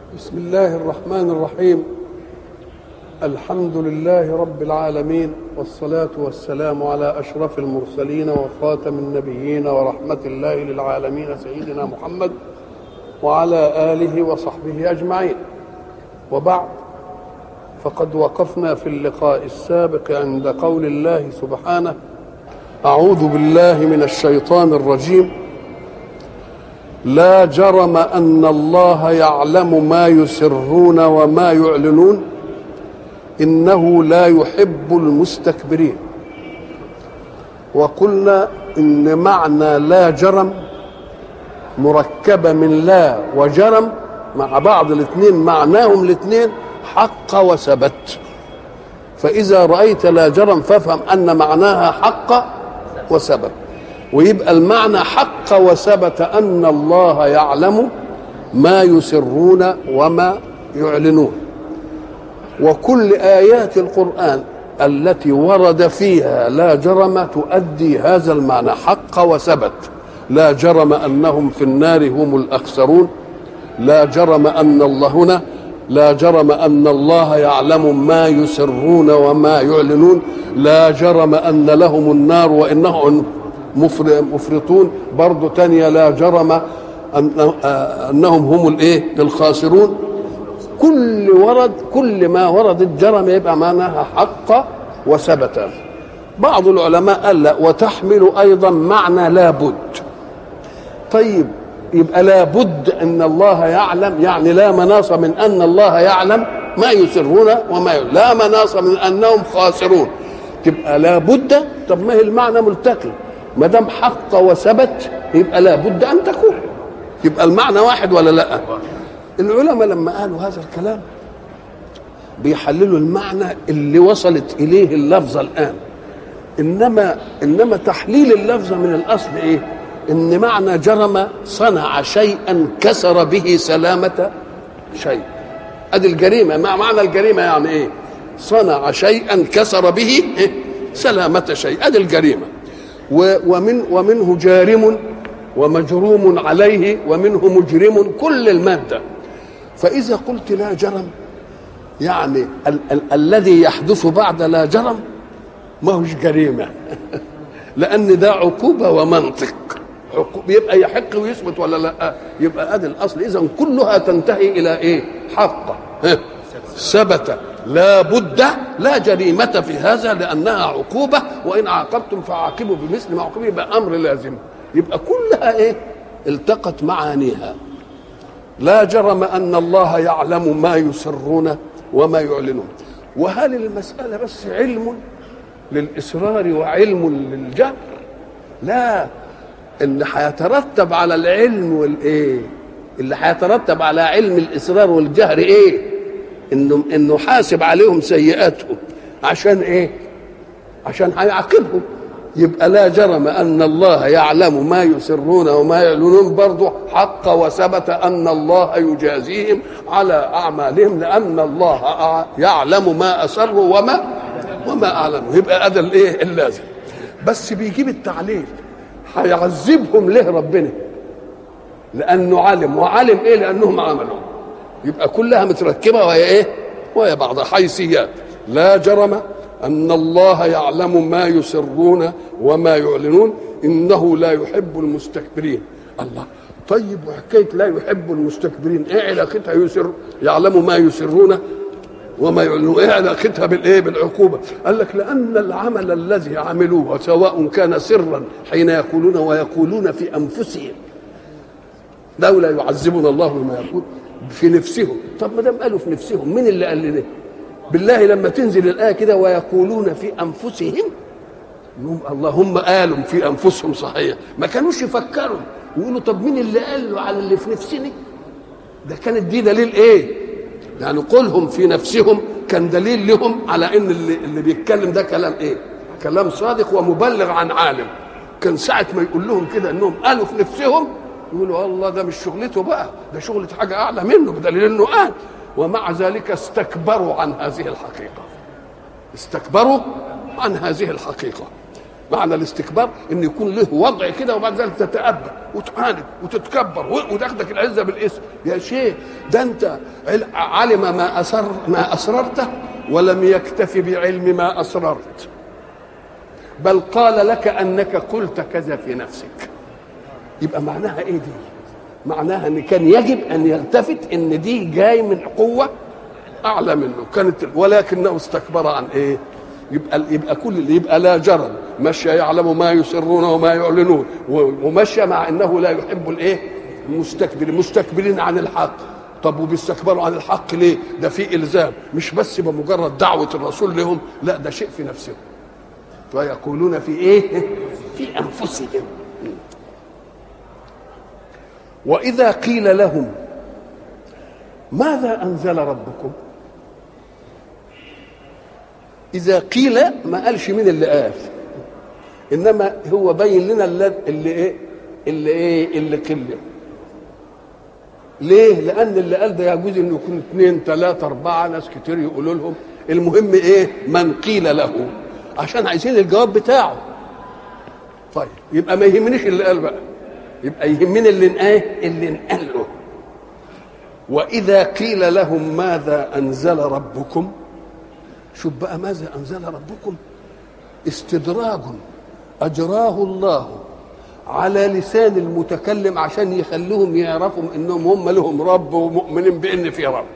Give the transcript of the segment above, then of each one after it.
بسم الله الرحمن الرحيم الحمد لله رب العالمين والصلاة والسلام على أشرف المرسلين وخاتم النبيين ورحمة الله للعالمين سيدنا محمد وعلى آله وصحبه أجمعين وبعد فقد وقفنا في اللقاء السابق عند قول الله سبحانه أعوذ بالله من الشيطان الرجيم لا جرم ان الله يعلم ما يسرون وما يعلنون انه لا يحب المستكبرين وقلنا ان معنى لا جرم مركبه من لا وجرم مع بعض الاثنين معناهم الاثنين حق وثبت فاذا رايت لا جرم فافهم ان معناها حق وثبت ويبقى المعنى حق وثبت ان الله يعلم ما يسرون وما يعلنون وكل ايات القران التي ورد فيها لا جرم تؤدي هذا المعنى حق وثبت لا جرم انهم في النار هم الاخسرون لا جرم ان الله هنا لا جرم ان الله يعلم ما يسرون وما يعلنون لا جرم ان لهم النار وانهم مفرطون برضو تانية لا جرم أن أنهم هم الإيه الخاسرون كل ورد كل ما ورد الجرم يبقى معناها حق وثبت بعض العلماء قال لا وتحمل أيضا معنى لابد طيب يبقى لابد أن الله يعلم يعني لا مناص من أن الله يعلم ما يسرون وما يعلم. لا مناص من أنهم خاسرون تبقى لابد طب ما هي المعنى ملتقي ما دام حق وثبت يبقى لابد ان تكون يبقى المعنى واحد ولا لا العلماء لما قالوا هذا الكلام بيحللوا المعنى اللي وصلت اليه اللفظه الان انما انما تحليل اللفظه من الاصل ايه ان معنى جرم صنع شيئا كسر به سلامه شيء ادي الجريمه ما معنى الجريمه يعني ايه صنع شيئا كسر به سلامه شيء ادي الجريمه ومن ومنه جارم ومجروم عليه ومنه مجرم كل المادة فإذا قلت لا جرم يعني ال- ال- الذي يحدث بعد لا جرم ما هوش جريمة لأن ده عقوبة ومنطق عقوبة يبقى يحق ويثبت ولا لا يبقى ادي الاصل اذا كلها تنتهي الى ايه حق ثبت لا بد لا جريمة في هذا لأنها عقوبة وإن عاقبتم فعاقبوا بمثل ما عوقبوا يبقى أمر لازم يبقى كلها إيه التقت معانيها لا جرم أن الله يعلم ما يسرون وما يعلنون وهل المسألة بس علم للإصرار وعلم للجهر لا اللي هيترتب على العلم والإيه اللي هيترتب على علم الإصرار والجهر إيه انه انه حاسب عليهم سيئاتهم عشان ايه عشان هيعاقبهم يبقى لا جرم ان الله يعلم ما يسرون وما يعلنون برضه حق وثبت ان الله يجازيهم على اعمالهم لان الله يعلم ما اسروا وما وما اعلنوا يبقى هذا الايه اللازم بس بيجيب التعليل هيعذبهم ليه ربنا لانه علم وعلم ايه لانهم عملوا يبقى كلها متركبه وهي ايه؟ وهي بعض حيثيات لا جرم ان الله يعلم ما يسرون وما يعلنون انه لا يحب المستكبرين الله طيب وحكايه لا يحب المستكبرين ايه علاقتها يسر يعلم ما يسرون وما يعلنون ايه علاقتها بالايه بالعقوبه قال لك لان العمل الذي عملوه سواء كان سرا حين يقولون ويقولون في انفسهم لولا يعذبنا الله بما يقول في نفسهم طب ما دام قالوا في نفسهم مين اللي قال لنا بالله لما تنزل الايه كده ويقولون في انفسهم اللهم قالوا في انفسهم صحيح ما كانوش يفكروا يقولوا طب مين اللي قال له على اللي في نفسنا ده كانت دي دليل ايه يعني قولهم في نفسهم كان دليل لهم على ان اللي, اللي بيتكلم ده كلام ايه كلام صادق ومبلغ عن عالم كان ساعه ما يقول لهم كده انهم قالوا في نفسهم يقولوا الله ده مش شغلته بقى ده شغلة حاجة أعلى منه بدليل إنه قال ومع ذلك استكبروا عن هذه الحقيقة استكبروا عن هذه الحقيقة معنى الاستكبار ان يكون له وضع كده وبعد ذلك تتأبى وتعاند وتتكبر وتاخدك العزه بالاسم يا شيخ ده انت علم ما اسر ما اسررته ولم يكتف بعلم ما اسررت بل قال لك انك قلت كذا في نفسك يبقى معناها ايه دي معناها ان كان يجب ان يلتفت ان دي جاي من قوه اعلى منه كانت ولكنه استكبر عن ايه يبقى يبقى كل يبقى لا جرم مشى يعلم ما يسرون وما يعلنون ومشى مع انه لا يحب الايه المستكبرين مستكبرين عن الحق طب وبيستكبروا عن الحق ليه ده في الزام مش بس بمجرد دعوه الرسول لهم لا ده شيء في نفسهم ويقولون في ايه في انفسهم واذا قيل لهم ماذا انزل ربكم اذا قيل ما قالش مين اللي قال انما هو بين لنا اللي, اللي ايه اللي ايه اللي قيل ليه لان اللي قال ده يجوز انه يكون اثنين ثلاثه اربعه ناس كتير يقولوا لهم المهم ايه من قيل له عشان عايزين الجواب بتاعه طيب يبقى ما يهمنيش اللي قال بقى يبقى يهمني اللي ايه اللي انقال له واذا قيل لهم ماذا انزل ربكم شوف بقى ماذا انزل ربكم استدراج اجراه الله على لسان المتكلم عشان يخليهم يعرفوا انهم هم لهم رب ومؤمنين بان في رب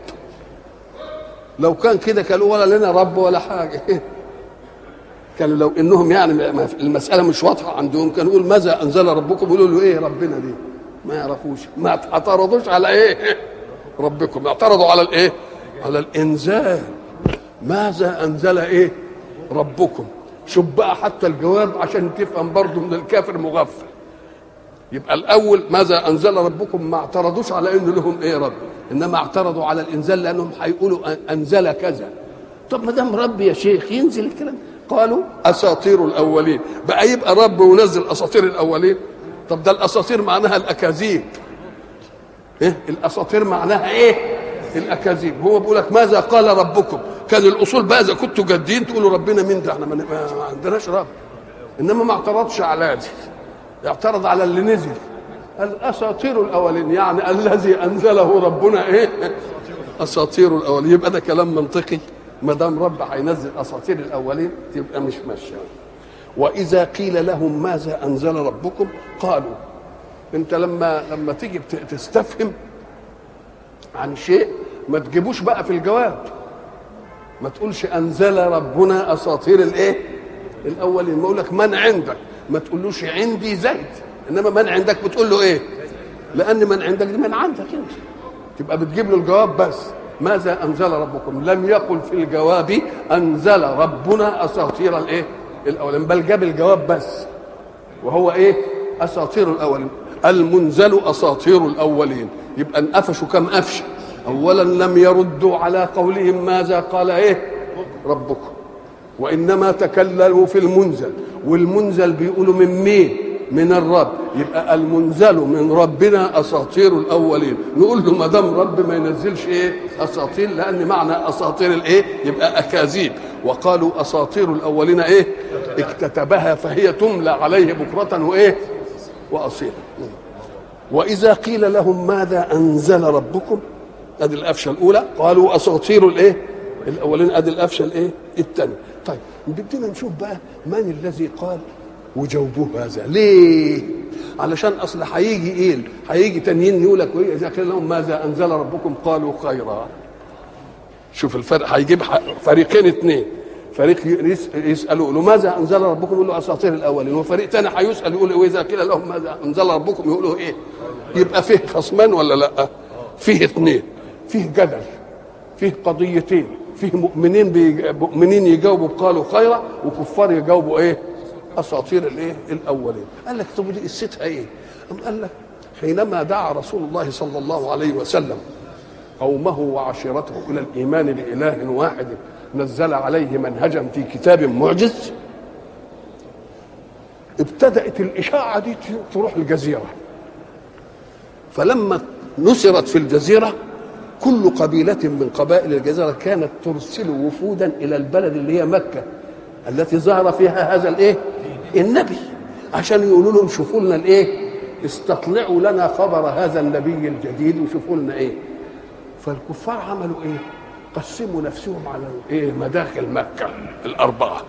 لو كان كده كانوا ولا لنا رب ولا حاجه كانوا لو انهم يعني المساله مش واضحه عندهم كانوا يقول ماذا انزل ربكم يقولوا له ايه ربنا دي ما يعرفوش ما اعترضوش على ايه ربكم اعترضوا على الايه على الانزال ماذا انزل ايه ربكم شوف بقى حتى الجواب عشان تفهم برضه من الكافر مغفل يبقى الاول ماذا انزل ربكم ما اعترضوش على ان لهم ايه رب انما اعترضوا على الانزال لانهم هيقولوا انزل كذا طب ما دام رب يا شيخ ينزل الكلام قالوا اساطير الاولين بقى يبقى رب ونزل اساطير الاولين طب ده الاساطير معناها الاكاذيب ايه الاساطير معناها ايه الاكاذيب هو بيقول لك ماذا قال ربكم كان الاصول بقى اذا كنتوا جادين تقولوا ربنا مين ده احنا ما عندناش رب انما ما اعترضش على دي اعترض على اللي نزل الاساطير الاولين يعني الذي انزله ربنا ايه اساطير الاولين يبقى ده كلام منطقي ما دام رب هينزل اساطير الاولين تبقى مش ماشيه واذا قيل لهم ماذا انزل ربكم قالوا انت لما لما تيجي تستفهم عن شيء ما تجيبوش بقى في الجواب ما تقولش انزل ربنا اساطير الايه الاولين ما اقول لك من عندك ما تقولوش عندي زيد انما من عندك بتقول له ايه لان من عندك دي من عندك انت تبقى بتجيب له الجواب بس ماذا انزل ربكم لم يقل في الجواب انزل ربنا اساطير الايه الاولين بل جاب الجواب بس وهو ايه اساطير الاولين المنزل اساطير الاولين يبقى انقفشوا كم قفشه اولا لم يردوا على قولهم ماذا قال ايه ربكم وانما تكلموا في المنزل والمنزل بيقولوا من مين من الرب يبقى المنزل من ربنا اساطير الاولين نقول له ما دام رب ما ينزلش ايه اساطير لان معنى اساطير الايه يبقى اكاذيب وقالوا اساطير الاولين ايه اكتتبها فهي تملى عليه بكره وايه واصيلا واذا قيل لهم ماذا انزل ربكم ادي القفشه الاولى قالوا اساطير الايه الاولين ادي القفشه الايه الثانيه طيب بدنا نشوف بقى من الذي قال وجاوبوه هذا ليه علشان اصل هيجي ايه هيجي تانيين يقول لك وايه اذا قيل لهم ماذا انزل ربكم قالوا خيرا شوف الفرق هيجيب فريقين اثنين فريق يسالوا له ماذا انزل ربكم يقول له اساطير الاولين وفريق ثاني هيسال يقول واذا قيل لهم ماذا انزل ربكم يقولوا ايه يبقى فيه خصمان ولا لا فيه اثنين فيه جدل فيه قضيتين فيه مؤمنين بي... مؤمنين يجاوبوا قالوا خيرا وكفار يجاوبوا ايه اساطير الايه الاولين قال لك طب دي قصتها ايه أم قال لك حينما دعا رسول الله صلى الله عليه وسلم قومه وعشيرته الى الايمان باله واحد نزل عليه منهجا في كتاب معجز ابتدات الاشاعه دي تروح الجزيره فلما نشرت في الجزيره كل قبيلة من قبائل الجزيرة كانت ترسل وفودا إلى البلد اللي هي مكة التي ظهر فيها هذا الإيه؟ النبي عشان يقولوا لهم شوفوا لنا الايه استطلعوا لنا خبر هذا النبي الجديد وشوفوا لنا ايه فالكفار عملوا ايه قسموا نفسهم على ايه مداخل مكه الاربعه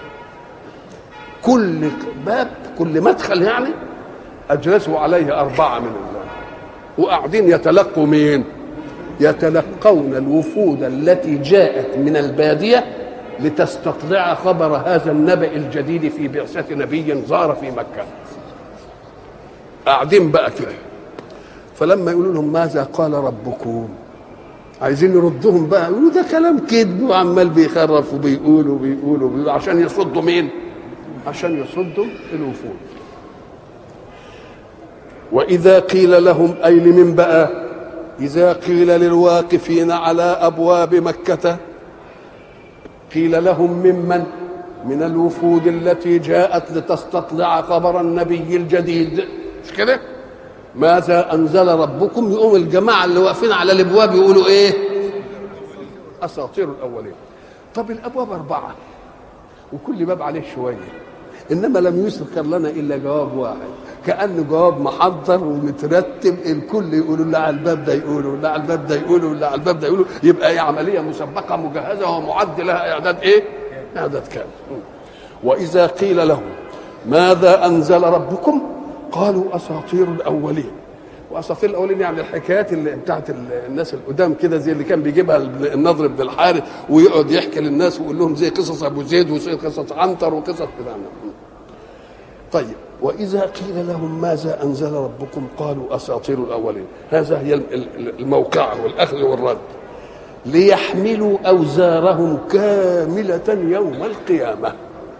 كل باب كل مدخل يعني اجلسوا عليه اربعه من الله وقاعدين يتلقوا مين يتلقون الوفود التي جاءت من الباديه لتستطلع خبر هذا النبأ الجديد في بعثة نبي زار في مكة قاعدين بقى كده فلما يقولوا لهم ماذا قال ربكم عايزين يردهم بقى يقولوا ده كلام كذب وعمال بيخرف وبيقول وبيقول وبيقول عشان يصدوا مين؟ عشان يصدوا الوفود وإذا قيل لهم أي لمن بقى؟ إذا قيل للواقفين على أبواب مكة قيل لهم ممن من الوفود التي جاءت لتستطلع خبر النبي الجديد مش كده ماذا انزل ربكم يقوم الجماعه اللي واقفين على الابواب يقولوا ايه اساطير الاولين طب الابواب اربعه وكل باب عليه شويه انما لم يذكر لنا الا جواب واحد كانه جواب محضر ومترتب الكل يقولوا اللي على الباب ده يقولوا اللي على الباب ده يقولوا اللي على الباب ده يقولوا يبقى هي عمليه مسبقه مجهزه ومعد لها اعداد ايه؟ اعداد كامل واذا قيل لهم ماذا انزل ربكم؟ قالوا اساطير الاولين واساطير الاولين يعني الحكايات اللي بتاعت الناس القدام كده زي اللي كان بيجيبها النضر بن الحارث ويقعد يحكي للناس ويقول لهم زي قصص ابو زيد وزي قصص عنتر وقصص كده طيب واذا قيل لهم ماذا انزل ربكم قالوا اساطير الاولين هذا هي الموقعه والاخذ والرد ليحملوا اوزارهم كامله يوم القيامه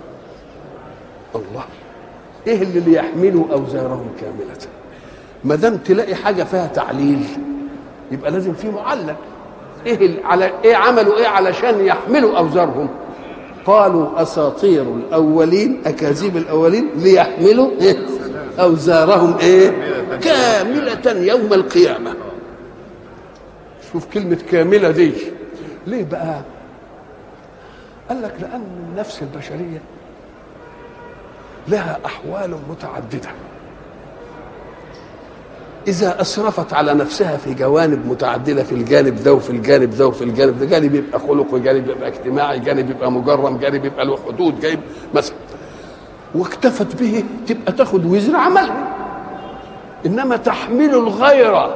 الله ايه اللي ليحملوا اوزارهم كامله ما دام تلاقي حاجه فيها تعليل يبقى لازم في معلل ايه على ايه عملوا ايه علشان يحملوا اوزارهم قالوا اساطير الاولين اكاذيب الاولين ليحملوا إيه؟ اوزارهم ايه كامله يوم القيامه شوف كلمه كامله دي ليه بقى قال لك لان النفس البشريه لها احوال متعدده إذا أسرفت على نفسها في جوانب متعددة في الجانب ده وفي الجانب ده وفي الجانب ده جانب يبقى خلق وجانب يبقى اجتماعي جانب يبقى مجرم جانب يبقى له حدود جانب مثلا واكتفت به تبقى تاخد وزر عملها إنما تحمل الغير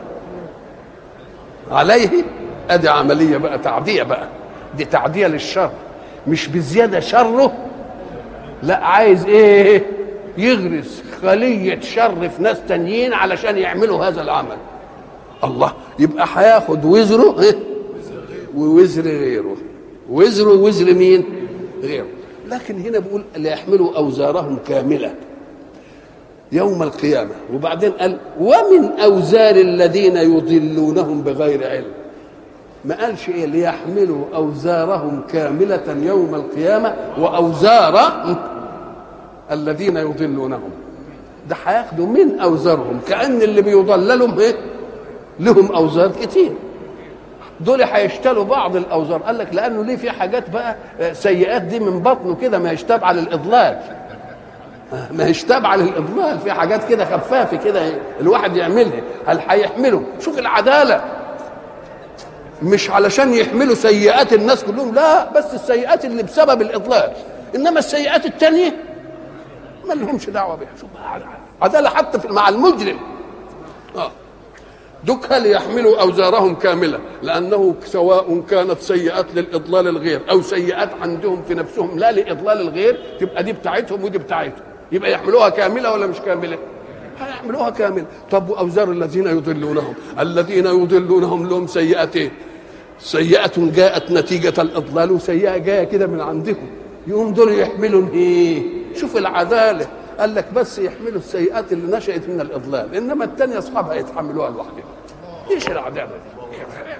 عليه أدي عملية بقى تعدية بقى دي تعدية للشر مش بزيادة شره لا عايز ايه يغرس خلية شر في ناس تانيين علشان يعملوا هذا العمل الله يبقى هياخد وزره إيه؟ ووزر غيره وزره وزر مين غيره لكن هنا بيقول ليحملوا اوزارهم كامله يوم القيامه وبعدين قال ومن اوزار الذين يضلونهم بغير علم ما قالش ايه ليحملوا اوزارهم كامله يوم القيامه واوزار الذين يضلونهم ده هياخدوا من اوزارهم كان اللي بيضللهم ايه لهم اوزار كتير دول هيشتلوا بعض الاوزار قال لك لانه ليه في حاجات بقى سيئات دي من بطنه كده ما هيش تابعه للاضلال ما هيش تابعه للاضلال في حاجات كده خفافه كده الواحد يعملها هل هيحمله شوف العداله مش علشان يحملوا سيئات الناس كلهم لا بس السيئات اللي بسبب الاضلال انما السيئات التانيه ما لهمش دعوه بها شوف عداله حتى في مع المجرم اه دكها ليحملوا اوزارهم كامله لانه سواء كانت سيئات للاضلال الغير او سيئات عندهم في نفسهم لا لاضلال الغير تبقى دي بتاعتهم ودي بتاعتهم يبقى يحملوها كامله ولا مش كامله؟ هيحملوها كامله طب واوزار الذين يضلونهم الذين يضلونهم لهم سيئتين سيئة جاءت نتيجة الإضلال وسيئة جاية كده من عندكم يقوم دول يحملوا ايه؟ شوف العدالة قال لك بس يحملوا السيئات اللي نشأت من الإضلال إنما التانية أصحابها يتحملوها لوحدهم ايش العدالة دي؟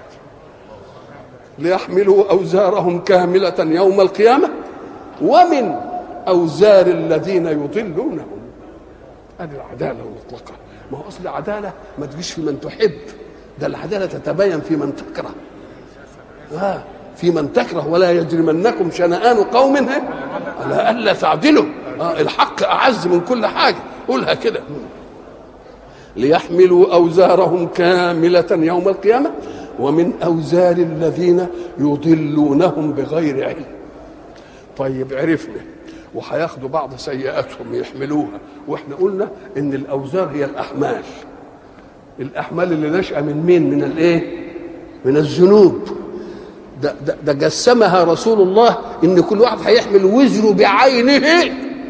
ليحملوا أوزارهم كاملة يوم القيامة ومن أوزار الذين يضلونهم هذه العدالة المطلقة ما هو أصل العدالة ما تجيش في من تحب ده العدالة تتبين في من تكره في من تكره ولا يجرمنكم شنآن قوم على ألا تعدلوا آه الحق اعز من كل حاجه قولها كده ليحملوا اوزارهم كامله يوم القيامه ومن اوزار الذين يضلونهم بغير علم طيب عرفنا وهياخدوا بعض سيئاتهم يحملوها واحنا قلنا ان الاوزار هي الاحمال الاحمال اللي نشأ من مين من الايه من الذنوب ده, ده, ده جسمها رسول الله ان كل واحد هيحمل وزره بعينه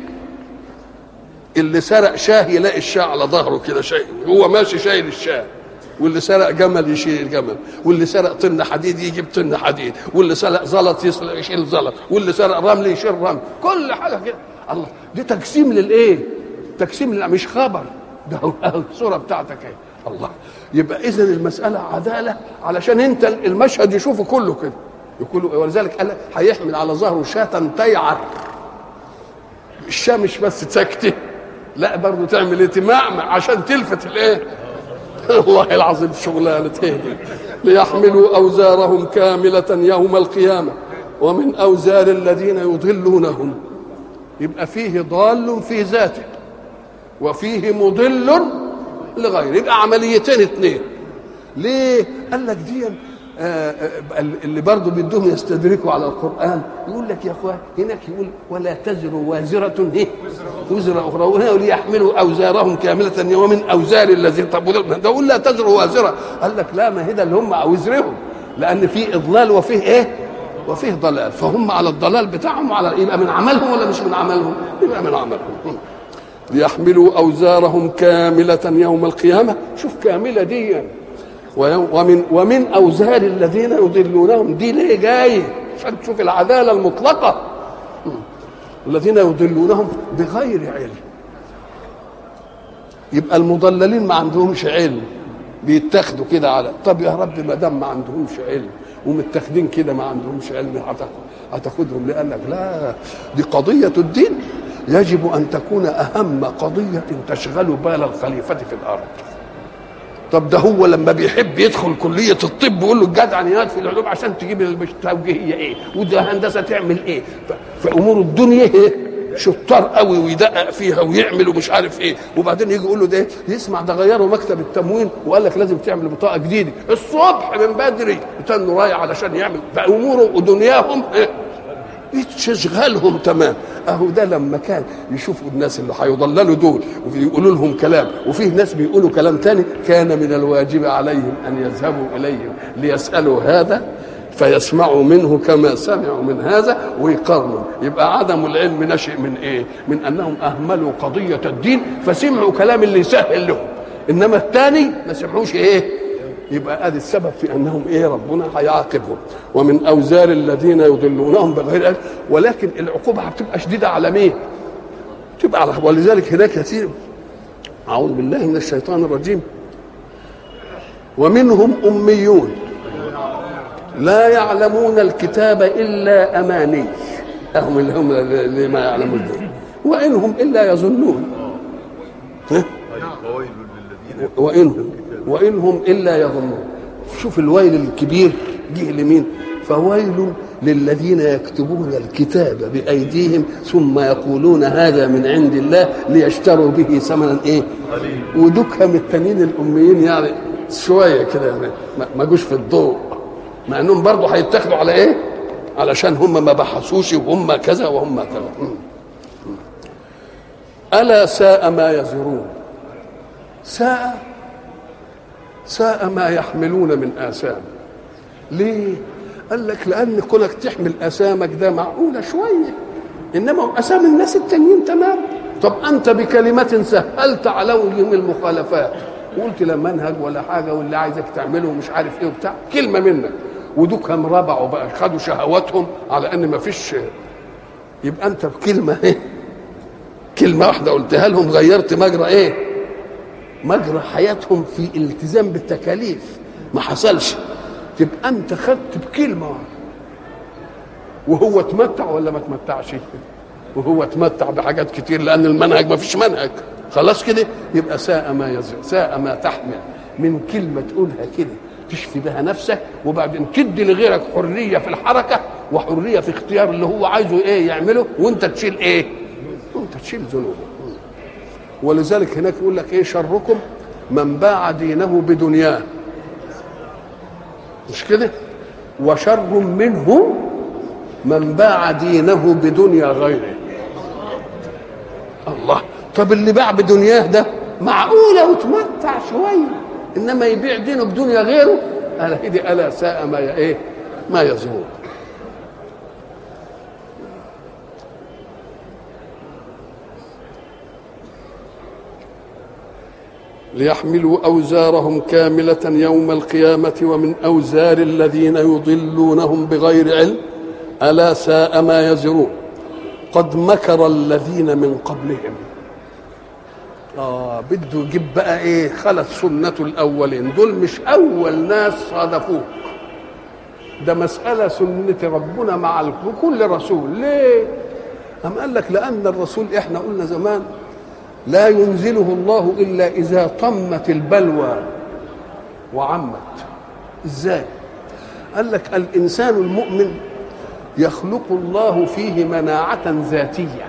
اللي سرق شاه يلاقي الشاه على ظهره كده شيء هو ماشي شايل الشاه واللي سرق جمل يشيل الجمل واللي سرق طن حديد يجيب طن حديد واللي سرق زلط يشيل زلط واللي سرق رمل يشيل رمل كل حاجه كده الله دي تقسيم للايه تقسيم لل... مش خبر ده الصوره بتاعتك ايه الله يبقى اذا المساله عداله علشان انت المشهد يشوفه كله كده يقول ولذلك قال هيحمل على ظهره شاة تيعر الشاة مش بس سكته لا برضه تعمل ايه تمعمع عشان تلفت الايه الله العظيم شغلانه هيدي ليحملوا اوزارهم كامله يوم القيامه ومن اوزار الذين يضلونهم يبقى فيه ضال في ذاته وفيه مضل لغيره يبقى عمليتين اثنين ليه قال لك دي آه اللي برضه بدهم يستدركوا على القرآن يقول لك يا اخوان هناك يقول ولا تزر وازرة ايه وزر أخرى وهنا ليحملوا أوزارهم كاملة ومن أوزار الذين طب ده يقول لا تزر وازرة قال لك لا ما هي ده اللي هم أوزرهم لأن في إضلال وفيه إيه وفيه ضلال فهم على الضلال بتاعهم وعلى يبقى من عملهم ولا مش من عملهم يبقى من عملهم ليحملوا أوزارهم كاملة يوم القيامة شوف كاملة دي يعني. ومن ومن اوزار الذين يضلونهم دي ليه جاي عشان تشوف العداله المطلقه الذين يضلونهم بغير علم يبقى المضللين ما عندهمش علم بيتاخدوا كده على طب يا رب ما دام ما عندهمش علم ومتاخدين كده ما عندهمش علم هتاخدهم لقال لك لا دي قضيه الدين يجب ان تكون اهم قضيه تشغل بال الخليفه في الارض طب ده هو لما بيحب يدخل كليه الطب يقول له الجدعنيات في العلوم عشان تجيب التوجيهيه ايه وده هندسه تعمل ايه في امور الدنيا ايه شطار قوي ويدقق فيها ويعمل ومش عارف ايه وبعدين يجي يقول له ده يسمع ده غيروا مكتب التموين وقال لك لازم تعمل بطاقه جديده الصبح من بدري تنوا رايح علشان يعمل فاموره ودنياهم ايه تشغلهم تمام اهو ده لما كان يشوفوا الناس اللي هيضللوا دول ويقولوا لهم كلام وفيه ناس بيقولوا كلام تاني كان من الواجب عليهم ان يذهبوا اليهم ليسالوا هذا فيسمعوا منه كما سمعوا من هذا ويقارنوا يبقى عدم العلم نشئ من ايه من انهم اهملوا قضيه الدين فسمعوا كلام اللي يسهل لهم انما الثاني ما سمعوش ايه يبقى ادي السبب في انهم ايه ربنا هيعاقبهم ومن اوزار الذين يضلونهم بغير علم ولكن العقوبه هتبقى شديده على مين؟ تبقى على ولذلك هناك كثير اعوذ بالله من الشيطان الرجيم ومنهم اميون لا يعلمون الكتاب الا اماني هم اللي هم اللي ما يعلمون وانهم الا يظنون وانهم وانهم الا يظنون شوف الويل الكبير جه لمين فويل للذين يكتبون الكتاب بايديهم ثم يقولون هذا من عند الله ليشتروا به ثمنا ايه ودكهم التانيين الاميين يعني شويه كده يعني ما جوش في الضوء مع انهم برضه هيتاخدوا على ايه علشان هم ما بحثوش وهم كذا وهم كذا الا ساء ما يزرون ساء ساء ما يحملون من آثام ليه؟ قال لك لأن كونك تحمل آثامك ده معقولة شوية إنما آثام الناس التانيين تمام طب أنت بكلمة سهلت عليهم المخالفات وقلت لا منهج ولا حاجة واللي عايزك تعمله ومش عارف إيه وبتاع كلمة منك ودوكهم ربعوا بقى خدوا شهواتهم على ان ما فيش يبقى انت بكلمه ايه كلمه واحده قلتها لهم غيرت مجرى ايه مجرى حياتهم في الالتزام بالتكاليف ما حصلش تبقى انت خدت بكلمه واحده وهو تمتع ولا ما تمتعش وهو تمتع بحاجات كتير لان المنهج ما فيش منهج خلاص كده يبقى ساء ما يزرع ساء ما تحمل من كلمه تقولها كده تشفي بها نفسك وبعدين تدي لغيرك حريه في الحركه وحريه في اختيار اللي هو عايزه ايه يعمله وانت تشيل ايه؟ وانت تشيل ذنوبه ولذلك هناك يقول لك ايه شركم من باع دينه بدنياه مش كده وشر منه من باع دينه بدنيا غيره الله طب اللي باع بدنياه ده معقوله وتمتع شويه انما يبيع دينه بدنيا غيره الا ايدي الا ساء ما ايه ما يزور ليحملوا اوزارهم كامله يوم القيامه ومن اوزار الذين يضلونهم بغير علم الا ساء ما يزرون قد مكر الذين من قبلهم اه بده يجيب بقى ايه خلت سنة الاولين دول مش اول ناس صادفوه ده مسألة سنة ربنا مع كل رسول ليه أم قال لك لأن الرسول إحنا قلنا زمان لا ينزله الله إلا إذا طمت البلوى وعمت إزاي قال لك الإنسان المؤمن يخلق الله فيه مناعة ذاتية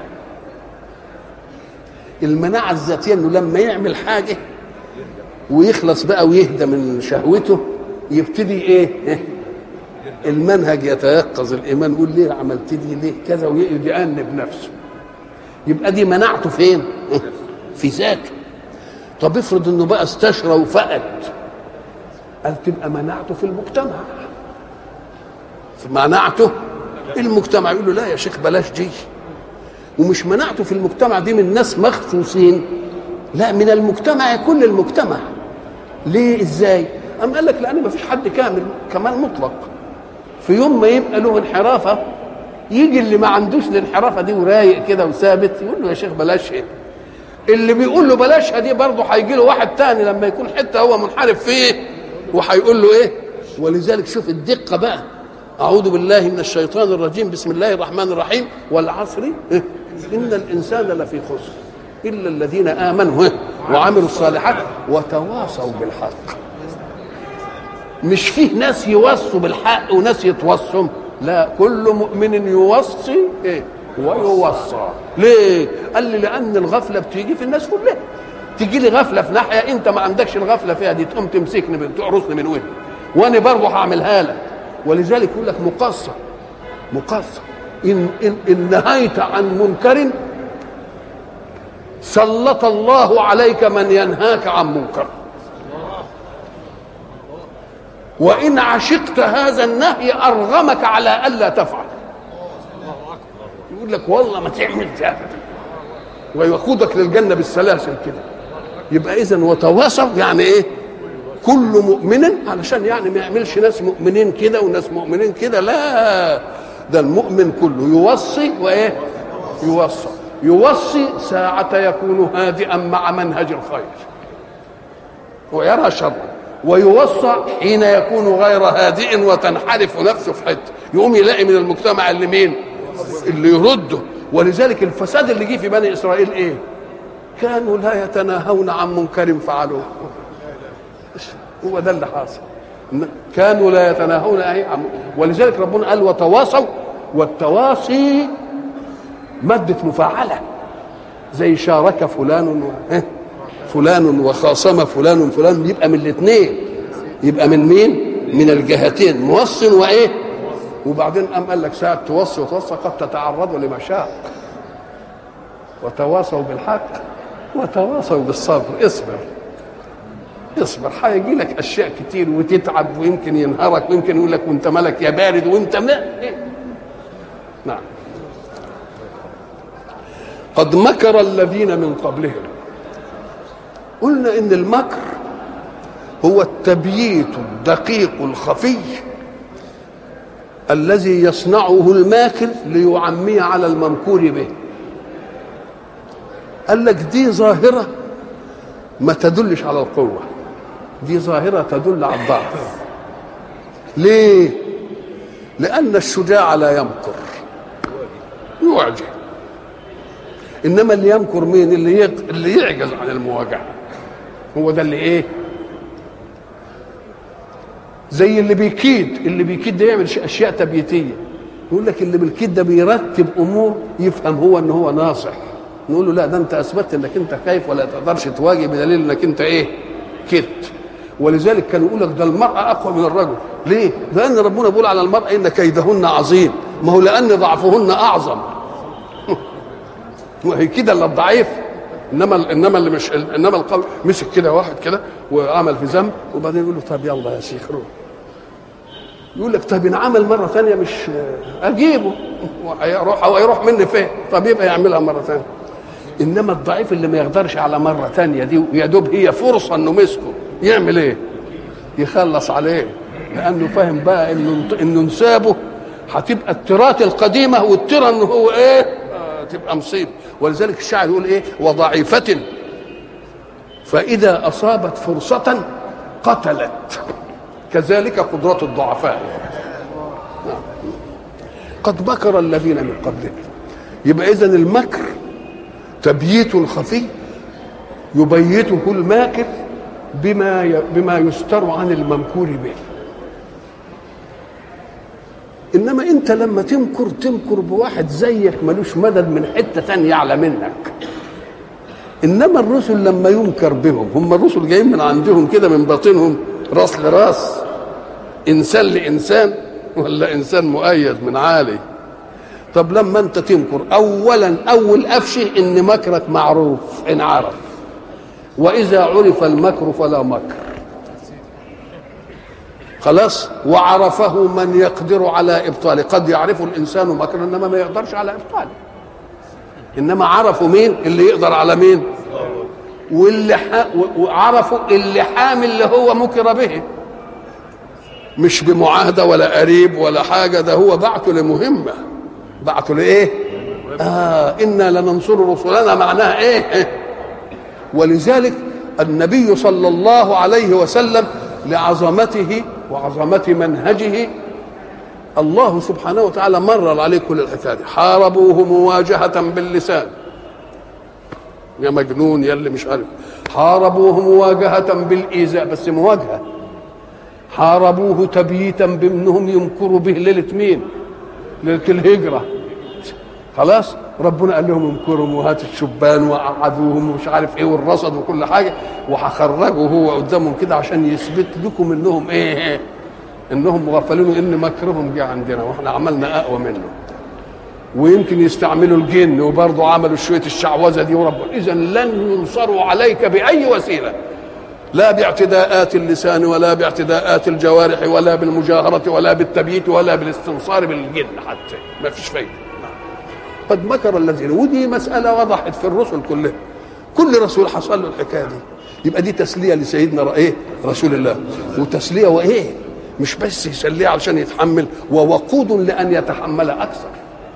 المناعة الذاتية انه لما يعمل حاجة ويخلص بقى ويهدى من شهوته يبتدي ايه المنهج يتيقظ الايمان يقول ليه عملت دي ليه كذا ويقعد يأنب نفسه يبقى دي مناعته فين في ذاته طب افرض انه بقى استشرى وفقد قال تبقى مناعته في المجتمع في مناعته المجتمع يقول له لا يا شيخ بلاش دي ومش مناعته في المجتمع دي من ناس مخصوصين لا من المجتمع كل المجتمع ليه ازاي أم قال لك لأن ما فيش حد كامل كمال مطلق في يوم ما يبقى له انحرافة يجي اللي ما عندوش الانحرافة دي ورايق كده وثابت يقول له يا شيخ بلاش ايه اللي بيقول له بلاشها دي برضه هيجي له واحد تاني لما يكون حته هو منحرف فيه وهيقول له ايه ولذلك شوف الدقه بقى اعوذ بالله من الشيطان الرجيم بسم الله الرحمن الرحيم والعصر إيه؟ ان الانسان لفي خسر الا الذين امنوا إيه؟ وعملوا الصالحات وتواصوا بالحق مش فيه ناس يوصوا بالحق وناس يتوصوا لا كل مؤمن يوصي ايه ويوصى ليه قال لي لان الغفله بتيجي في الناس كلها تيجي لي غفله في ناحيه انت ما عندكش الغفله فيها دي تقوم تمسكني تقرصني من وجهي وانا برضه هعملها لك ولذلك يقول لك مقصر مقصر إن, إن, إن نهيت عن منكر سلط الله عليك من ينهاك عن منكر وإن عشقت هذا النهي أرغمك على ألا تفعل يقول لك والله ما تعمل ابدا ويقودك للجنة بالسلاسل كده يبقى إذا وتواصوا يعني إيه كل مؤمن علشان يعني ما يعملش ناس مؤمنين كده وناس مؤمنين كده لا ده المؤمن كله يوصي وايه يوصى يوصي ساعة يكون هادئا مع منهج الخير ويرى شرا ويوصى حين يكون غير هادئ وتنحرف نفسه في حته يقوم يلاقي من المجتمع اللي مين اللي يرده ولذلك الفساد اللي جه في بني اسرائيل ايه كانوا لا يتناهون عن منكر فعلوه هو ده اللي حاصل كانوا لا يتناهون اي ولذلك ربنا قال وتواصوا والتواصي مادة مفاعلة زي شارك فلان و... فلان وخاصم فلان فلان يبقى من الاثنين يبقى من مين؟ من الجهتين موصل وايه؟ وبعدين قام قال لك ساعة توصي وتوصى قد تتعرضوا لمشاق وتواصوا بالحق وتواصوا بالصبر اصبر اصبر هيجي لك اشياء كتير وتتعب ويمكن ينهارك ويمكن يقول لك وانت مالك يا بارد وانت ما نعم قد مكر الذين من قبلهم قلنا ان المكر هو التبييت الدقيق الخفي الذي يصنعه الماكر ليعمي على الممكور به قال لك دي ظاهره ما تدلش على القوه دي ظاهرة تدل على الضعف ليه لأن الشجاع لا يمكر يعجب إنما اللي يمكر مين اللي اللي يعجز عن المواجهة هو ده اللي إيه زي اللي بيكيد اللي بيكيد ده يعمل أشياء تبييتية يقول لك اللي بالكيد ده بيرتب أمور يفهم هو إن هو ناصح نقول له لا ده انت اثبتت انك انت خايف ولا تقدرش تواجه بدليل انك انت ايه كدت ولذلك كانوا يقول لك ده المرأة أقوى من الرجل ليه؟ لأن ربنا بيقول على المرأة إن كيدهن عظيم ما هو لأن ضعفهن أعظم وهي كده اللي الضعيف انما انما اللي مش انما القوي مسك كده واحد كده وعمل في ذنب وبعدين يقول له طب يلا يا شيخ روح يقول لك طب ان عمل مره ثانيه مش اجيبه هيروح او هيروح مني فين طب يبقى يعملها مره ثانيه انما الضعيف اللي ما يقدرش على مره ثانيه دي ويا دوب هي فرصه انه مسكه يعمل ايه يخلص عليه لانه فاهم بقى انه انه نسابه هتبقى الترات القديمه والترى انه هو ايه آه تبقى مصيبه ولذلك الشاعر يقول ايه وضعيفه فاذا اصابت فرصه قتلت كذلك قدرة الضعفاء قد مكر الذين من قبلهم يبقى اذا المكر تبييت خفي يبيته الماكر بما بما يستر عن الممكور به انما انت لما تمكر تمكر بواحد زيك ملوش مدد من حته تانية اعلى منك انما الرسل لما ينكر بهم هم الرسل جايين من عندهم كده من باطنهم راس لراس انسان لانسان ولا انسان مؤيد من عالي طب لما انت تنكر اولا اول قفشه ان مكرك معروف ان عرف واذا عرف المكر فلا مكر خلاص وعرفه من يقدر على ابطاله قد يعرف الانسان مكرا انما ما يقدرش على ابطاله انما عرفوا مين اللي يقدر على مين واللي ح... وعرفوا اللي حامل اللي هو مكر به مش بمعاهده ولا قريب ولا حاجه ده هو بعته لمهمه بعته لايه آه إنا لننصر رسلنا معناها إيه ولذلك النبي صلى الله عليه وسلم لعظمته وعظمة منهجه الله سبحانه وتعالى مرر عليه كل الحكايه دي حاربوه مواجهة باللسان يا مجنون يا اللي مش عارف حاربوه مواجهة بالإيذاء بس مواجهة حاربوه تبييتا بانهم يمكروا به ليلة مين؟ ليلة الهجرة خلاص ربنا قال لهم امكروا وهات الشبان وقعدوهم ومش عارف ايه والرصد وكل حاجه وهخرجوا هو قدامهم كده عشان يثبت لكم انهم ايه انهم مغفلين ان مكرهم جه عندنا واحنا عملنا اقوى منه ويمكن يستعملوا الجن وبرضه عملوا شويه الشعوذه دي ورب اذا لن ينصروا عليك باي وسيله لا باعتداءات اللسان ولا باعتداءات الجوارح ولا بالمجاهره ولا بالتبييت ولا بالاستنصار بالجن حتى ما فيش فايده قد مكر الذين ودي مسألة وضحت في الرسل كلهم كل رسول حصل له الحكاية دي يبقى دي تسلية لسيدنا ايه رسول الله وتسلية وايه مش بس يسليه علشان يتحمل ووقود لأن يتحمل أكثر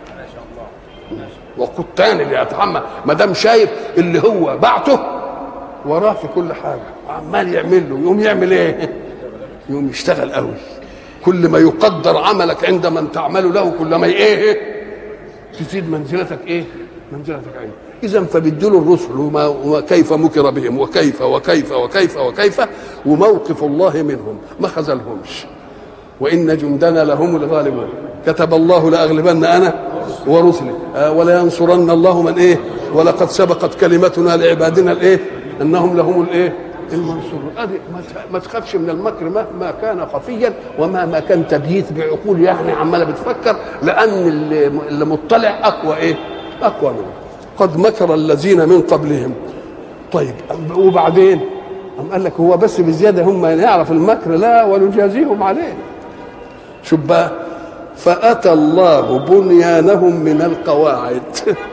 وقود تاني اللي يتحمل ما دام شايف اللي هو بعته وراه في كل حاجة عمال يعمل له يقوم يعمل ايه يقوم يشتغل قوي كل ما يقدر عملك عند من تعمل له كل ما ايه تزيد منزلتك ايه منزلتك عين اذا فبدلوا الرسل وما وكيف مكر بهم وكيف وكيف وكيف وكيف وموقف الله منهم ما خذلهمش وان جندنا لهم الغالبون كتب الله لاغلبن انا ورسلي آه ولا ينصرن الله من ايه ولقد سبقت كلمتنا لعبادنا الايه انهم لهم الايه المنصورون ادي ما تخافش من المكر مهما كان خفيا ومهما كان تبييت بعقول يعني عماله بتفكر لان اللي, اللي مطلع اقوى ايه؟ اقوى منه قد مكر الذين من قبلهم طيب وبعدين أم قال لك هو بس بزياده هم يعرف المكر لا ونجازيهم عليه شوف بقى فاتى الله بنيانهم من القواعد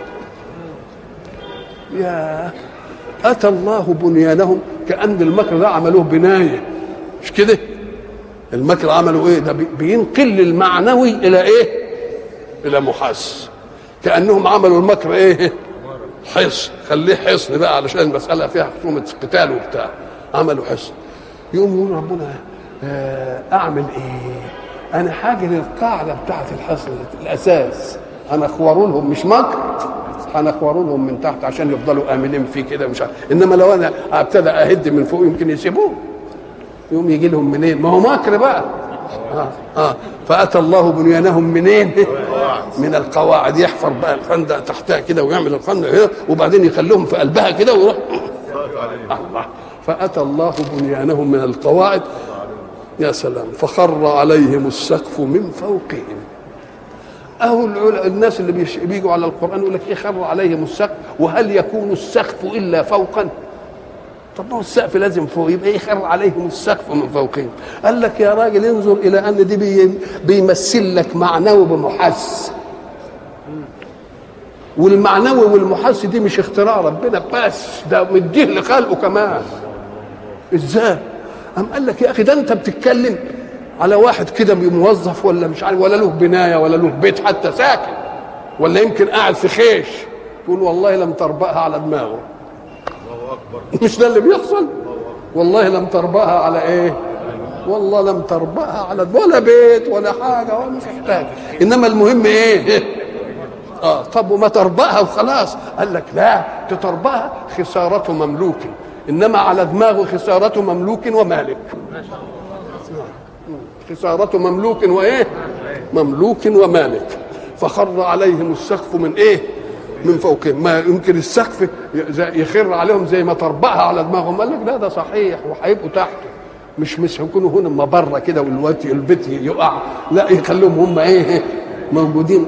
يا اتى الله بنيانهم كان المكر ده عملوه بنايه مش كده المكر عملوا ايه ده بينقل المعنوي الى ايه الى محاس كانهم عملوا المكر ايه حصن خليه حصن بقى علشان المساله فيها خصومه قتال وبتاع عملوا حصن يقوم يقول ربنا اعمل ايه انا حاجه للقاعده بتاعه الحصن الاساس انا اخور لهم مش مكر هنخور لهم من تحت عشان يفضلوا امنين فيه كده مش عارف انما لو انا ابتدى اهد من فوق يمكن يسيبوه يقوم يجي لهم منين ما هو مكر بقى آه. آه. فاتى الله بنيانهم منين من القواعد يحفر بقى الخندق تحتها كده ويعمل الخندق هنا وبعدين يخليهم في قلبها كده ويروح الله فاتى الله بنيانهم من القواعد يا سلام فخر عليهم السقف من فوقهم أهو الناس اللي بيش- بيجوا على القرآن يقول لك إيه خر عليهم السقف وهل يكون السقف إلا فوقا؟ طب ما هو السقف لازم فوق يبقى إيه خر عليهم السقف من فوقهم؟ قال لك يا راجل انظر إلى أن دي بي بيمثل لك معنوي بمحس والمعنوي والمحس دي مش اختراع ربنا بس ده مديه لخلقه كمان ازاي؟ قام قال لك يا اخي ده انت بتتكلم على واحد كده موظف ولا مش عارف ولا له بنايه ولا له بيت حتى ساكن ولا يمكن قاعد في خيش يقول والله لم تربأها على دماغه مش ده اللي بيحصل والله لم تربأها على ايه والله لم تربأها على ولا بيت ولا حاجه ولا في حاجه انما المهم ايه اه طب وما تربأها وخلاص قال لك لا تتربأها خسارة مملوك انما على دماغه خسارة مملوك ومالك خسارة مملوك وايه مملوك ومالك فخر عليهم السقف من ايه من فوقهم ما يمكن السقف يخر عليهم زي ما تربأها على دماغهم قال لك لا ده صحيح وهيبقوا تحته مش مش هيكونوا هنا ما بره كده والوقت البيت يقع لا يخليهم هم ايه موجودين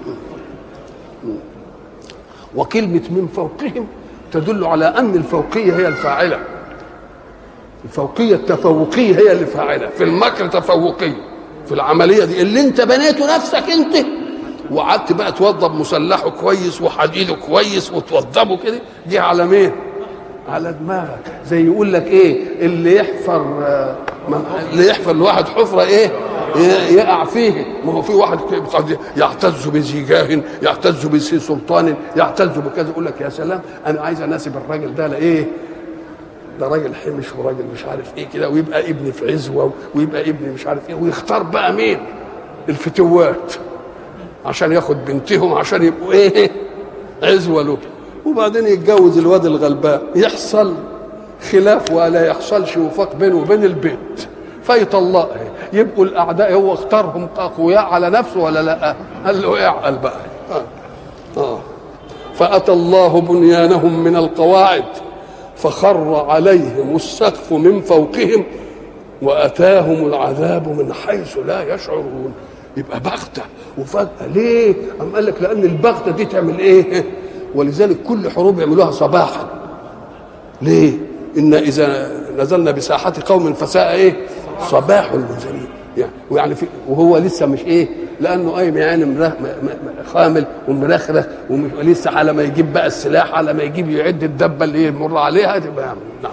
وكلمة من فوقهم تدل على أن الفوقية هي الفاعلة الفوقية التفوقية هي اللي فاعلة في المكر تفوقية في العملية دي اللي انت بنيته نفسك انت وقعدت بقى توضب مسلحه كويس وحديده كويس وتوضبه كده دي على مين؟ على دماغك زي يقول لك ايه اللي يحفر آه، من- اللي يحفر لواحد حفره ايه ي- يقع فيه ما هو في واحد كده قد يعتز بذي جاه يعتز بذي سلطان يعتز بكذا يقول لك يا سلام انا عايز اناسب الراجل ده لايه ده راجل حمش وراجل مش عارف ايه كده ويبقى ابن في عزوه ويبقى ابن مش عارف ايه ويختار بقى مين الفتوات عشان ياخد بنتهم عشان يبقوا ايه عزوه له وبعدين يتجوز الواد الغلبان يحصل خلاف ولا يحصلش وفاق بينه وبين البنت فيطلقها يبقوا الاعداء هو اختارهم اقوياء على نفسه ولا لا قال له اعقل بقى آه. آه. فاتى الله بنيانهم من القواعد فخر عليهم السقف من فوقهم واتاهم العذاب من حيث لا يشعرون يبقى بغته وفجاه ليه؟ أم قال لك لان البغته دي تعمل ايه؟ ولذلك كل حروب يعملوها صباحا ليه؟ ان اذا نزلنا بساحه قوم فساء ايه؟ صباح المنذرين يعني ويعني في وهو لسه مش ايه؟ لانه قايم يعني مرخ م- م- خامل ومرخرخ ولسه على ما يجيب بقى السلاح على ما يجيب يعد الدبه اللي يمر عليها تبقى يعمل نعم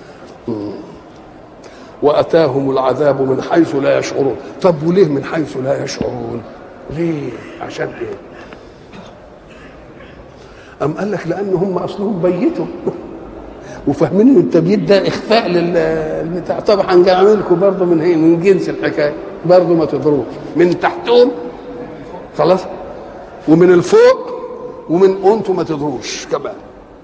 واتاهم العذاب من حيث لا يشعرون طب وليه من حيث لا يشعرون ليه عشان ايه أم قال لك لأن هم أصلهم بيتوا وفاهمين ان التبييت ده اخفاء للبتاع طبعا هنعمل لكم برضه من هي من جنس الحكايه برضه ما تضروش من تحتهم خلاص ومن الفوق ومن انتم ما تضروش كمان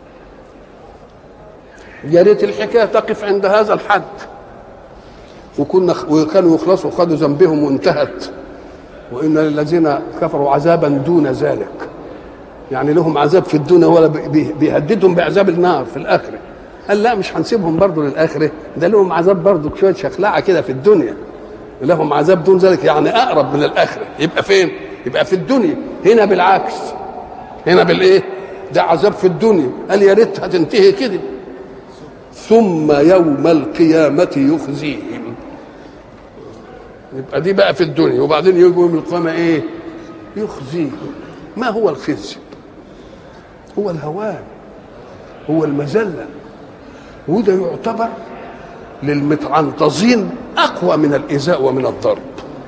يا ريت الحكايه تقف عند هذا الحد وكنا وكانوا يخلصوا خدوا ذنبهم وانتهت وان للذين كفروا عذابا دون ذلك يعني لهم عذاب في الدنيا ولا بي- بيهددهم بعذاب النار في الاخره قال لا مش هنسيبهم برضه للاخره ده لهم عذاب برضه شويه شخلعه كده في الدنيا لهم عذاب دون ذلك يعني اقرب من الاخره يبقى فين يبقى في الدنيا هنا بالعكس هنا بالايه ده عذاب في الدنيا قال يا ريت هتنتهي كده ثم يوم القيامة يخزيهم يبقى دي بقى في الدنيا وبعدين يجوا يوم القيامة ايه يخزيهم ما هو الخزي هو الهوان هو المذلة وده يعتبر للمتعنطزين أقوى من الإيذاء ومن الضرب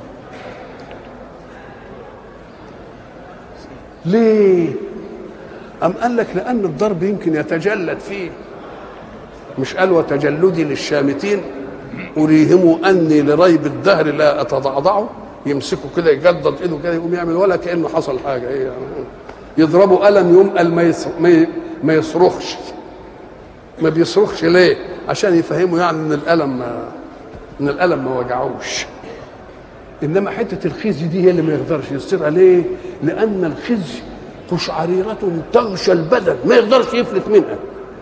ليه أم قال لك لأن الضرب يمكن يتجلد فيه مش قال وتجلدي للشامتين أريهم أني لريب الدهر لا أتضعضعه يمسكوا كده يجدد ايده كده يقوم يعمل ولا كانه حصل حاجه ايه يعني يضربوا قلم يمقل ما يص- ما ي- ما يصرخش ما بيصرخش ليه؟ عشان يفهموا يعني ان الالم ما ان الالم ما وجعوش انما حته الخزي دي هي اللي ما يقدرش يصيرها ليه؟ لان الخزي قشعريرة تغشى البدن ما يقدرش يفلت منها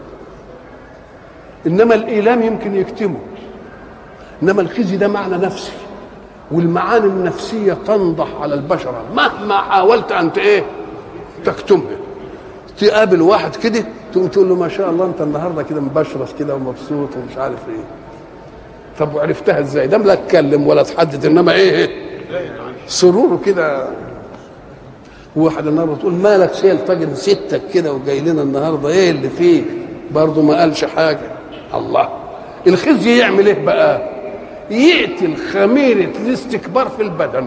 انما الايلام يمكن يكتمه انما الخزي ده معنى نفسي والمعاني النفسيه تنضح على البشره مهما حاولت ان ايه تكتمها تقابل واحد كده تقوم تقول له ما شاء الله انت النهارده كده مبشرس كده ومبسوط ومش عارف ايه طب وعرفتها ازاي ده لا اتكلم ولا تحدد انما ايه سروره كده واحد النهارده تقول مالك شايل طاجن ستك كده وجاي لنا النهارده ايه اللي فيه برضه ما قالش حاجه الله الخزي يعمل ايه بقى يقتل خميره الاستكبار في البدن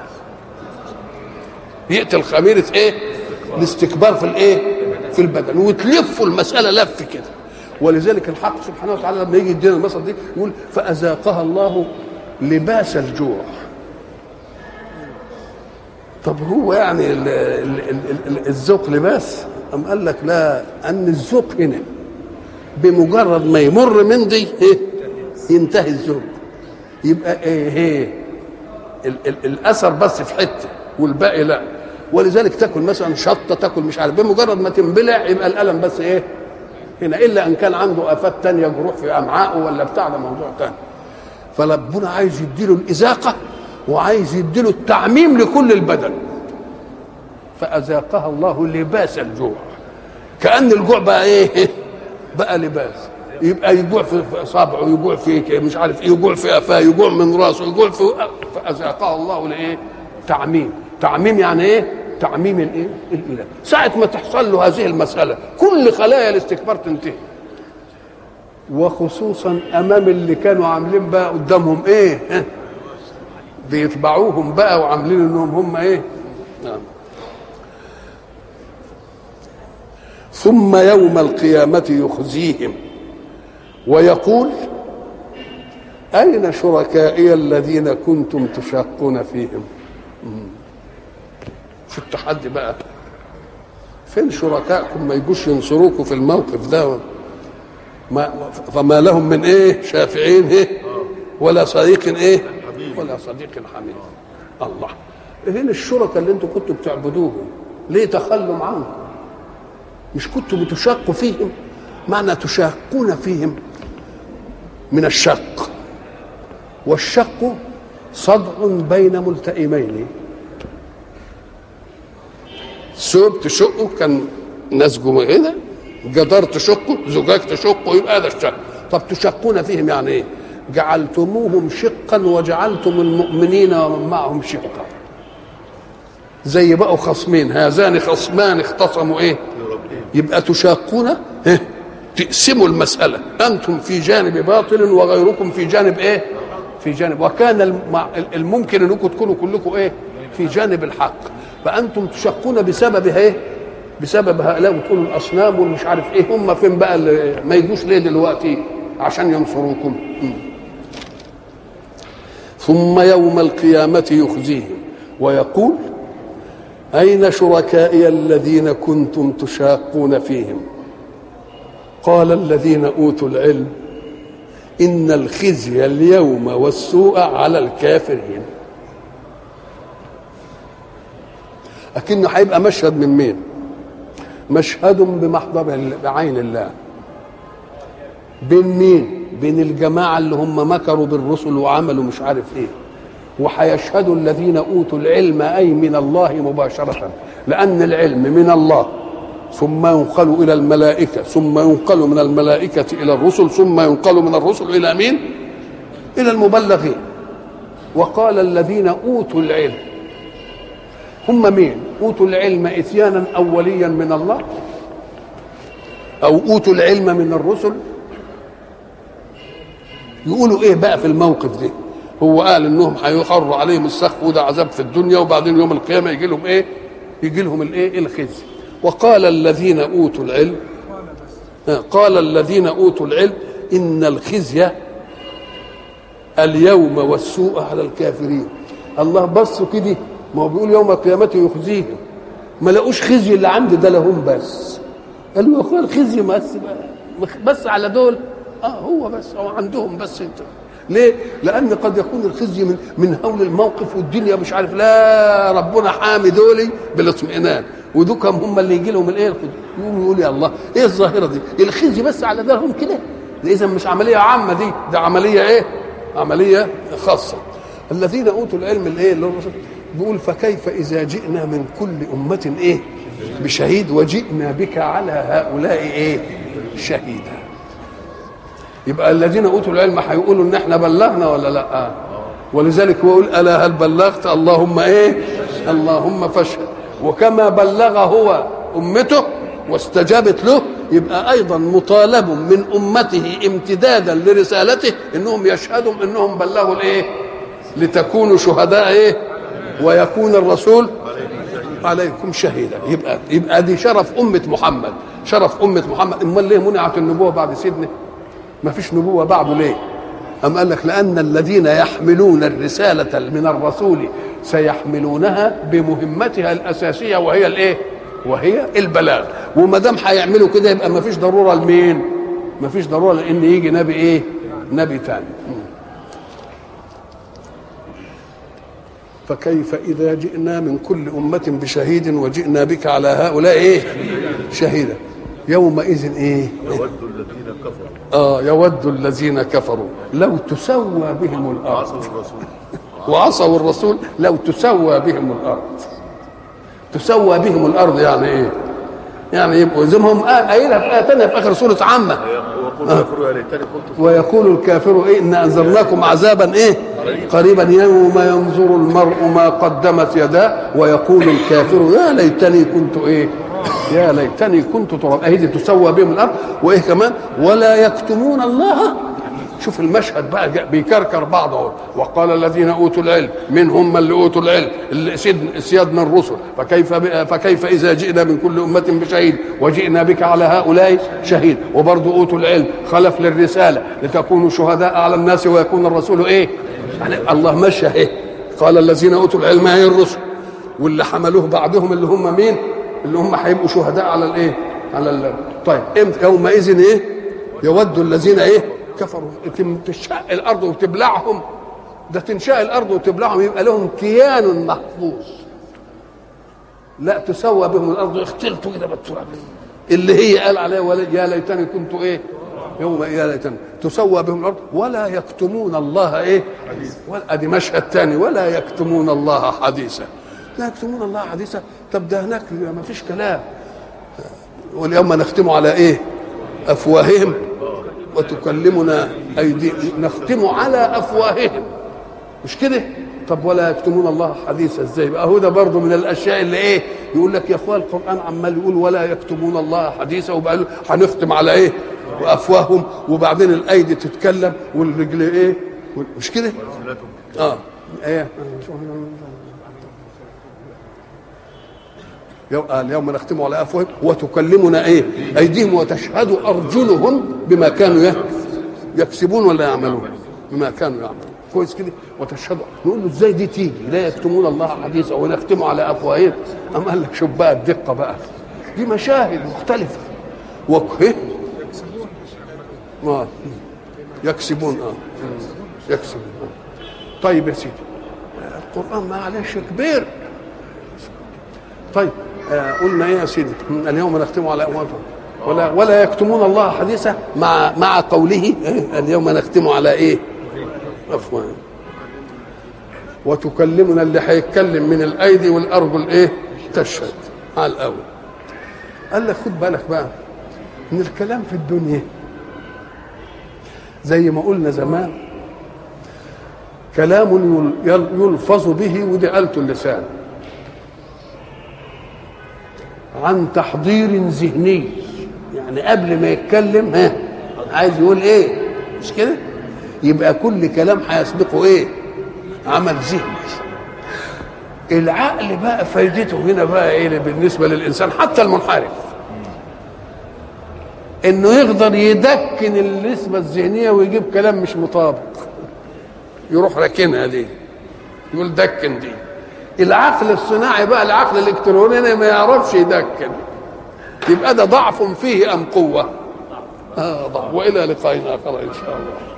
يقتل خميره ايه الاستكبار في الايه في البدن وتلفوا المساله لف كده ولذلك الحق سبحانه وتعالى لما يجي يدينا المثل دي يقول فاذاقها الله لباس الجوع طب هو يعني ال ال ال الذوق لباس أم قال لك لا أن الذوق هنا بمجرد ما يمر من دي إيه؟ ينتهي الذوق يبقى ايه ايه ال ال الاثر بس في حته والباقي لا ولذلك تاكل مثلا شطه تاكل مش عارف بمجرد ما تنبلع يبقى الالم بس ايه هنا الا ان كان عنده افات تانية جروح في امعائه ولا بتاع ده موضوع تاني فربنا عايز يديله الاذاقه وعايز يديله التعميم لكل البدن فأذاقها الله لباس الجوع كأن الجوع بقى ايه بقى لباس يبقى يجوع في اصابعه يجوع في مش عارف ايه يجوع في قفاه يجوع من راسه يجوع في فأذاقها الله لايه تعميم تعميم يعني ايه تعميم الايه الاله ساعه ما تحصل له هذه المساله كل خلايا الاستكبار تنتهي وخصوصا امام اللي كانوا عاملين بقى قدامهم ايه بيتبعوهم بقى وعاملين انهم هم ايه نعم ثم يوم القيامة يخزيهم ويقول أين شركائي الذين كنتم تشاقون فيهم في التحدي بقى فين شركائكم ما يجوش ينصروكم في الموقف ده ما فما لهم من ايه شافعين ايه ولا صديق ايه ولا صديق حميد الله هنا الشركاء اللي انتم كنتوا بتعبدوهم ليه تخلوا عنهم مش كنتوا بتشاقوا فيهم معنى تشاقون فيهم من الشق والشق صدع بين ملتئمين ثوب تشقه كان نسجه كده جدار تشقه زجاج تشقه يبقى هذا الشق طب تشقون فيهم يعني ايه جعلتموهم شقا وجعلتم المؤمنين ومن معهم شقا زي بقوا خصمين هذان خصمان اختصموا ايه يبقى تشاقون إيه؟ تقسموا المسألة أنتم في جانب باطل وغيركم في جانب إيه في جانب وكان الممكن أنكم تكونوا كلكم إيه في جانب الحق فأنتم تشقون بسبب إيه بسبب هؤلاء وتقولوا الأصنام والمش عارف إيه هم فين بقى ما يجوش ليه دلوقتي عشان ينصروكم ثم يوم القيامة يخزيهم ويقول أين شركائي الذين كنتم تشاقون فيهم قال الذين أوتوا العلم إن الخزي اليوم والسوء على الكافرين لكنه هيبقى مشهد من مين مشهد بمحضر بعين الله بين مين بين الجماعة اللي هم مكروا بالرسل وعملوا مش عارف ايه وحيشهد الذين اوتوا العلم اي من الله مباشره لان العلم من الله ثم ينقل الى الملائكه ثم ينقل من الملائكه الى الرسل ثم ينقل من الرسل الى مين الى المبلغين وقال الذين اوتوا العلم هم مين اوتوا العلم اتيانا اوليا من الله او اوتوا العلم من الرسل يقولوا ايه بقى في الموقف ده هو قال انهم هيخروا عليهم السقف وده عذاب في الدنيا وبعدين يوم القيامه يجي لهم ايه؟ يجي لهم الايه؟ الخزي. وقال الذين اوتوا العلم قال الذين اوتوا العلم ان الخزي اليوم والسوء على الكافرين. الله بصوا كده ما هو بيقول يوم القيامه يخزيهم. ما لقوش خزي اللي عندي ده لهم بس. قالوا يا اخويا الخزي بس بس على دول اه هو بس هو عندهم بس انت ليه؟ لأن قد يكون الخزي من من هول الموقف والدنيا مش عارف لا ربنا حامي دولي بالاطمئنان ودوكم هم اللي يجي لهم الايه يقوم يقول يا الله ايه الظاهره دي؟ الخزي بس على دارهم كده اذا مش عمليه عامه دي ده عمليه ايه؟ عمليه خاصه الذين اوتوا العلم الايه اللي الرسول بيقول فكيف اذا جئنا من كل امه ايه؟ بشهيد وجئنا بك على هؤلاء ايه؟ شهيدا يبقى الذين اوتوا العلم هيقولوا ان احنا بلغنا ولا لا ولذلك هو يقول الا هل بلغت اللهم ايه اللهم فاشهد وكما بلغ هو امته واستجابت له يبقى ايضا مطالب من امته امتدادا لرسالته انهم يشهدوا انهم بلغوا الايه لتكونوا شهداء ايه ويكون الرسول عليكم شهيدا يبقى يبقى دي شرف امه محمد شرف امه محمد امال ليه منعت النبوه بعد سيدنا ما فيش نبوه بعده ليه أم قال لك لأن الذين يحملون الرسالة من الرسول سيحملونها بمهمتها الأساسية وهي الإيه؟ وهي البلاغ وما دام هيعملوا كده يبقى ما فيش ضرورة لمين؟ ما فيش ضرورة لأن يجي نبي إيه؟ نبي تاني فكيف إذا جئنا من كل أمة بشهيد وجئنا بك على هؤلاء إيه؟ شهيدا يومئذ إيه؟ يود الذين كفروا آه يود الذين كفروا لو تسوى بهم الأرض عصوا الرسول وعصوا الرسول لو تسوى بهم الأرض تسوى بهم الأرض يعني إيه؟ يعني يبقوا زي ما هم قايلها في آية تانية في آخر سورة عامة ويقول كفروا يا ليتني كنت ويقول الكافر إيه إن أنذرناكم عذابا إيه؟ قريبا يوم ينظر المرء ما قدمت يداه ويقول الكافر يا ليتني كنت إيه؟ يا ليتني كنت تراب اهي تسوى بهم الارض وايه كمان ولا يكتمون الله شوف المشهد بقى جاء بيكركر بعض اهو وقال الذين اوتوا العلم منهم من اللي اوتوا العلم اللي سيد سيادنا الرسل فكيف فكيف اذا جئنا من كل امه بشهيد وجئنا بك على هؤلاء شهيد وبرضه اوتوا العلم خلف للرساله لتكونوا شهداء على الناس ويكون الرسول ايه؟ يعني الله مشى ايه؟ قال الذين اوتوا العلم هي الرسل واللي حملوه بعدهم اللي هم مين؟ اللي هم هيبقوا شهداء على الايه؟ على ال... طيب امتى يومئذ ايه؟ يود الذين ايه؟ كفروا تم- تشق الارض وتبلعهم ده تنشأ الارض وتبلعهم يبقى لهم كيان محفوظ لا تسوى بهم الارض يختلطوا كده بالتراب اللي هي قال عليه ولا يا ليتني كنت ايه يوم يا ليتني تسوى بهم الارض ولا يكتمون الله ايه ولا ادي مشهد ثاني ولا يكتمون الله حديثا لا يكتمون الله حديثا طب ده هناك ما فيش كلام واليوم نختم على ايه افواههم وتكلمنا ايدي نختم على افواههم مش كده طب ولا يكتمون الله حديثا ازاي بقى هو ده برضه من الاشياء اللي ايه يقول لك يا اخوان القران عمال يقول ولا يكتمون الله حديثا وبقى له هنختم على ايه وافواههم وبعدين الايدي تتكلم والرجل ايه مش كده اه ايه يوم اليوم نختم على افواههم وتكلمنا ايه ايديهم وتشهد ارجلهم بما كانوا يه- يكسبون ولا يعملون بما كانوا يعملون كويس كده وتشهد نقول له ازاي دي تيجي لا يكتمون الله حديثا ونختم على افواههم ام قال لك شوف بقى الدقه بقى دي مشاهد مختلفه وكه آه. يكسبون اه يكسبون آه. طيب يا سيدي القران معلش كبير طيب آه قلنا ايه يا سيدي اليوم نختم على امواتهم ولا ولا يكتمون الله حديثا مع مع قوله إيه؟ اليوم نختم على ايه افواههم وتكلمنا اللي هيتكلم من الايدي والارجل ايه تشهد على الاول قال لك خد بالك بقى ان الكلام في الدنيا زي ما قلنا زمان كلام يل- يل- يلفظ به ودي آلة اللسان عن تحضير ذهني يعني قبل ما يتكلم ها عايز يقول ايه مش كده يبقى كل كلام هيسبقه ايه عمل ذهني العقل بقى فايدته هنا بقى ايه بالنسبه للانسان حتى المنحرف انه يقدر يدكن النسبه الذهنيه ويجيب كلام مش مطابق يروح راكنها دي يقول دكن دي العقل الصناعي بقى العقل الالكتروني ما يعرفش يدكن يبقى ده ضعف فيه ام قوه اه ضعف والى لقائنا اخر ان شاء الله